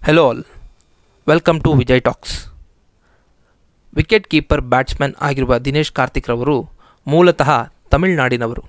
hello all welcome to Vijay talks wicket keeper batsman ಆಗಿರುವ ದಿನೇಶ್ ಕಾರ್ತಿಕ್ ರವರು ಮೂಲತಃ ತಮಿಳುನಾಡಿನವರು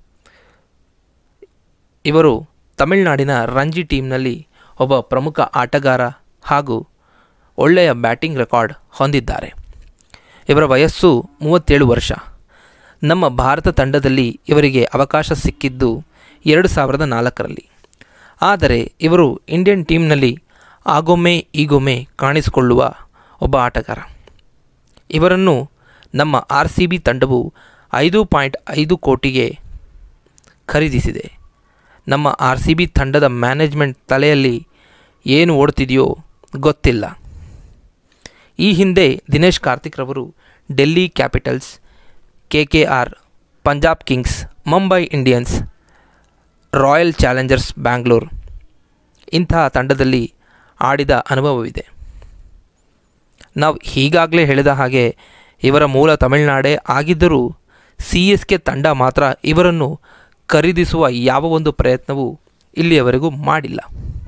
ಇವರು ತಮಿಳುನಾಡಿನ ರಂಜಿ ಟೀಮ್ನಲ್ಲಿ ಒಬ್ಬ ಪ್ರಮುಖ ಆಟಗಾರ ಹಾಗೂ ಒಳ್ಳೆಯ ಬ್ಯಾಟಿಂಗ್ ರೆಕಾರ್ಡ್ ಹೊಂದಿದ್ದಾರೆ ಇವರ ವಯಸ್ಸು ಮೂವತ್ತೇಳು ವರ್ಷ ನಮ್ಮ ಭಾರತ ತಂಡದಲ್ಲಿ ಇವರಿಗೆ ಅವಕಾಶ ಸಿಕ್ಕಿದ್ದು ಎರಡು ಸಾವಿರದ ನಾಲ್ಕರಲ್ಲಿ ಆದರೆ ಇವರು ಇಂಡಿಯನ್ ಟೀಮ್ನಲ್ಲಿ ಆಗೊಮ್ಮೆ ಈಗೊಮ್ಮೆ ಕಾಣಿಸಿಕೊಳ್ಳುವ ಒಬ್ಬ ಆಟಗಾರ ಇವರನ್ನು ನಮ್ಮ ಆರ್ ಸಿ ಬಿ ತಂಡವು ಐದು ಪಾಯಿಂಟ್ ಐದು ಕೋಟಿಗೆ ಖರೀದಿಸಿದೆ ನಮ್ಮ ಆರ್ ಸಿ ಬಿ ತಂಡದ ಮ್ಯಾನೇಜ್ಮೆಂಟ್ ತಲೆಯಲ್ಲಿ ಏನು ಓಡ್ತಿದೆಯೋ ಗೊತ್ತಿಲ್ಲ ಈ ಹಿಂದೆ ದಿನೇಶ್ ಕಾರ್ತಿಕ್ ರವರು Delhi Capitals K K R Punjab Kings Mumbai Indians Royal Challengers Bangalore ಇಂತಹ ತಂಡದಲ್ಲಿ ಆಡಿದ ಅನುಭವವಿದೆ ನಾವು ಈಗಾಗಲೇ ಹೇಳಿದ ಹಾಗೆ ಇವರ ಮೂಲ ತಮಿಳುನಾಡೇ ಆಗಿದ್ದರೂ ಸಿ ಎಸ್ ಕೆ ತಂಡ ಮಾತ್ರ ಇವರನ್ನು ಖರೀದಿಸುವ ಯಾವ ಒಂದು ಪ್ರಯತ್ನವೂ ಇಲ್ಲಿಯವರೆಗೂ ಮಾಡಿಲ್ಲ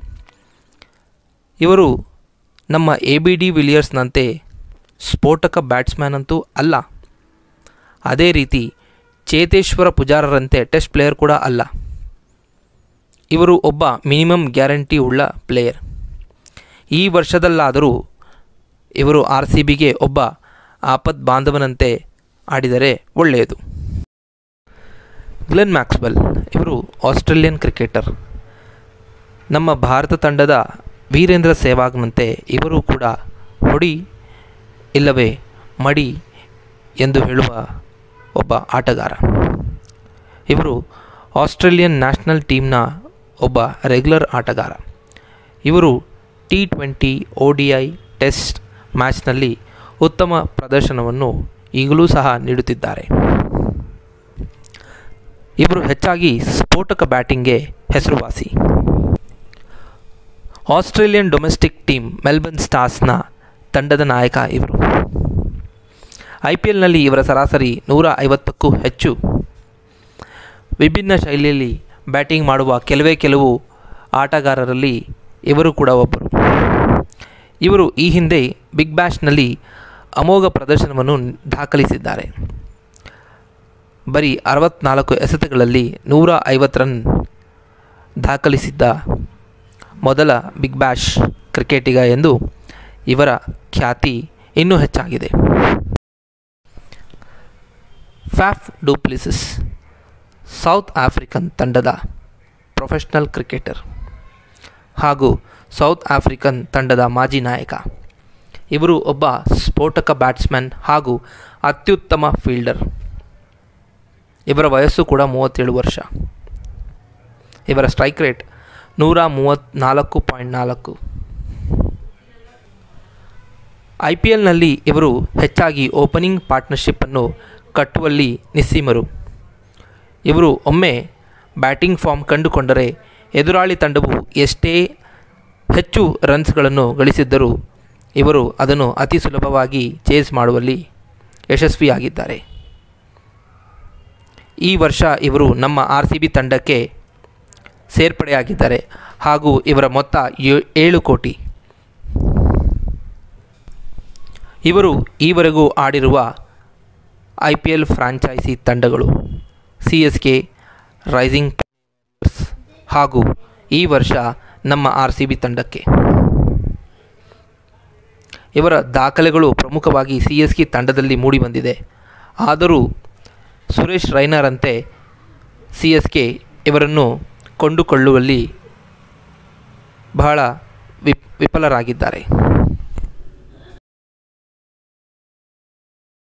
ಇವರು ನಮ್ಮ ಎ ಬಿ ಡಿ ವಿಲಿಯರ್ಸ್ನಂತೆ ಸ್ಫೋಟಕ ಬ್ಯಾಟ್ಸ್ಮ್ಯಾನ್ ಅಂತೂ ಅಲ್ಲ ಅದೇ ರೀತಿ ಚೇತೇಶ್ವರ ಪೂಜಾರರಂತೆ ಟೆಸ್ಟ್ ಪ್ಲೇಯರ್ ಕೂಡ ಅಲ್ಲ ಇವರು ಒಬ್ಬ ಮಿನಿಮಮ್ ಗ್ಯಾರಂಟಿ ಉಳ್ಳ ಪ್ಲೇಯರ್ ಈ ವರ್ಷದಲ್ಲಾದರೂ ಇವರು ಆರ್ ಸಿ ಬಿಗೆ ಒಬ್ಬ ಆಪತ್ ಬಾಂಧವನಂತೆ ಆಡಿದರೆ ಒಳ್ಳೆಯದು ಗ್ಲೆನ್ ಮ್ಯಾಕ್ಸ್ವೆಲ್ ಇವರು ಆಸ್ಟ್ರೇಲಿಯನ್ ಕ್ರಿಕೆಟರ್ ನಮ್ಮ ಭಾರತ ತಂಡದ ವೀರೇಂದ್ರ ಸೆಹ್ವಾಗ್ನಂತೆ ಇವರು ಕೂಡ ಹೊಡಿ ಇಲ್ಲವೇ ಮಡಿ ಎಂದು ಹೇಳುವ ಒಬ್ಬ ಆಟಗಾರ ಇವರು ಆಸ್ಟ್ರೇಲಿಯನ್ ನ್ಯಾಷನಲ್ ಟೀಮ್ನ ಒಬ್ಬ ರೆಗ್ಯುಲರ್ ಆಟಗಾರ ಇವರು T twenty O D I test ಮ್ಯಾಚ್ನಲ್ಲಿ ಉತ್ತಮ ಪ್ರದರ್ಶನವನ್ನು ಈಗಲೂ ಸಹ ನೀಡುತ್ತಿದ್ದಾರೆ ಇವರು ಹೆಚ್ಚಾಗಿ ಸ್ಫೋಟಕ ಬ್ಯಾಟಿಂಗ್ಗೆ ಹೆಸರುವಾಸಿ ಆಸ್ಟ್ರೇಲಿಯನ್ ಡೊಮೆಸ್ಟಿಕ್ ಟೀಮ್ ಮೆಲ್ಬರ್ನ್ ಸ್ಟಾರ್ಸ್ನ ತಂಡದ ನಾಯಕ ಇವರು ಐ ಪಿ ಎಲ್ನಲ್ಲಿ ಇವರ ಸರಾಸರಿ ನೂರ ಐವತ್ತಕ್ಕೂ ಹೆಚ್ಚು ವಿಭಿನ್ನ ಶೈಲಿಯಲ್ಲಿ ಬ್ಯಾಟಿಂಗ್ ಮಾಡುವ ಕೆಲವೇ ಕೆಲವು ಆಟಗಾರರಲ್ಲಿ ಇವರು ಕೂಡ ಒಬ್ಬರು ಇವರು ಈ ಹಿಂದೆ ಬಿಗ್ ಬ್ಯಾಶ್ನಲ್ಲಿ ಅಮೋಘ ಪ್ರದರ್ಶನವನ್ನು ದಾಖಲಿಸಿದ್ದಾರೆ ಬರೀ ಅರವತ್ನಾಲ್ಕು ಎಸೆತಗಳಲ್ಲಿ ನೂರ ಐವತ್ತು ರನ್ ದಾಖಲಿಸಿದ್ದ ಮೊದಲ ಬಿಗ್ ಬ್ಯಾಶ್ ಕ್ರಿಕೆಟಿಗ ಎಂದು ಇವರ ಖ್ಯಾತಿ ಇನ್ನೂ ಹೆಚ್ಚಾಗಿದೆ ಫ್ಯಾಫ್ ಡೂಪ್ಲಿಸಿಸ್ ಸೌತ್ ಆಫ್ರಿಕನ್ ತಂಡದ ಪ್ರೊಫೆಷ್ನಲ್ ಕ್ರಿಕೆಟರ್ ಹಾಗೂ ಸೌತ್ ಆಫ್ರಿಕನ್ ತಂಡದ ಮಾಜಿ ನಾಯಕ ಇವರು ಒಬ್ಬ ಸ್ಫೋಟಕ ಬ್ಯಾಟ್ಸ್ಮನ್ ಹಾಗೂ ಅತ್ಯುತ್ತಮ ಫೀಲ್ಡರ್ ಇವರ ವಯಸ್ಸು ಕೂಡ ಮೂವತ್ತೇಳು ವರ್ಷ ಇವರ ಸ್ಟ್ರೈಕ್ ರೇಟ್ ನೂರ ಮೂವತ್ತ್ನಾಲ್ಕು ಪಾಯಿಂಟ್ ನಾಲ್ಕು ಐ ಪಿ ಎಲ್ನಲ್ಲಿ ಇವರು ಹೆಚ್ಚಾಗಿ ಓಪನಿಂಗ್ ಪಾರ್ಟ್ನರ್ಶಿಪ್ಪನ್ನು ಕಟ್ಟುವಲ್ಲಿ ನಿಸ್ಸೀಮರು ಇವರು ಒಮ್ಮೆ ಬ್ಯಾಟಿಂಗ್ ಫಾರ್ಮ್ ಕಂಡುಕೊಂಡರೆ ಎದುರಾಳಿ ತಂಡವು ಎಷ್ಟೇ ಹೆಚ್ಚು ರನ್ಸ್ಗಳನ್ನು ಗಳಿಸಿದ್ದರೂ ಇವರು ಅದನ್ನು ಅತಿ ಸುಲಭವಾಗಿ ಚೇಸ್ ಮಾಡುವಲ್ಲಿ ಯಶಸ್ವಿಯಾಗಿದ್ದಾರೆ ಈ ವರ್ಷ ಇವರು ನಮ್ಮ ಆರ್ ಸಿ ಬಿ ತಂಡಕ್ಕೆ ಸೇರ್ಪಡೆಯಾಗಿದ್ದಾರೆ ಹಾಗೂ ಇವರ ಮೊತ್ತ ಏಳು ಕೋಟಿ ಇವರು ಈವರೆಗೂ ಆಡಿರುವ ಐ ಪಿ ಎಲ್ ಫ್ರಾಂಚೈಸಿ ತಂಡಗಳು ಸಿ ಎಸ್ ಕೆ ರೈಸಿಂಗ್ ಹಾಗೂ ಈ ವರ್ಷ ನಮ್ಮ ಆರ್ ಸಿ ಬಿ ತಂಡಕ್ಕೆ ಇವರ ದಾಖಲೆಗಳು ಪ್ರಮುಖವಾಗಿ ಸಿ ಎಸ್ ಕೆ ತಂಡದಲ್ಲಿ ಮೂಡಿಬಂದಿದೆ ಆದರೂ ಸುರೇಶ್ ರೈನರಂತೆ ಸಿ ಎಸ್ ಕೆ ಇವರನ್ನು ಕೊಂಡುಕೊಳ್ಳುವಲ್ಲಿ ಬಹಳ ವಿಪ್ ವಿಫಲರಾಗಿದ್ದಾರೆ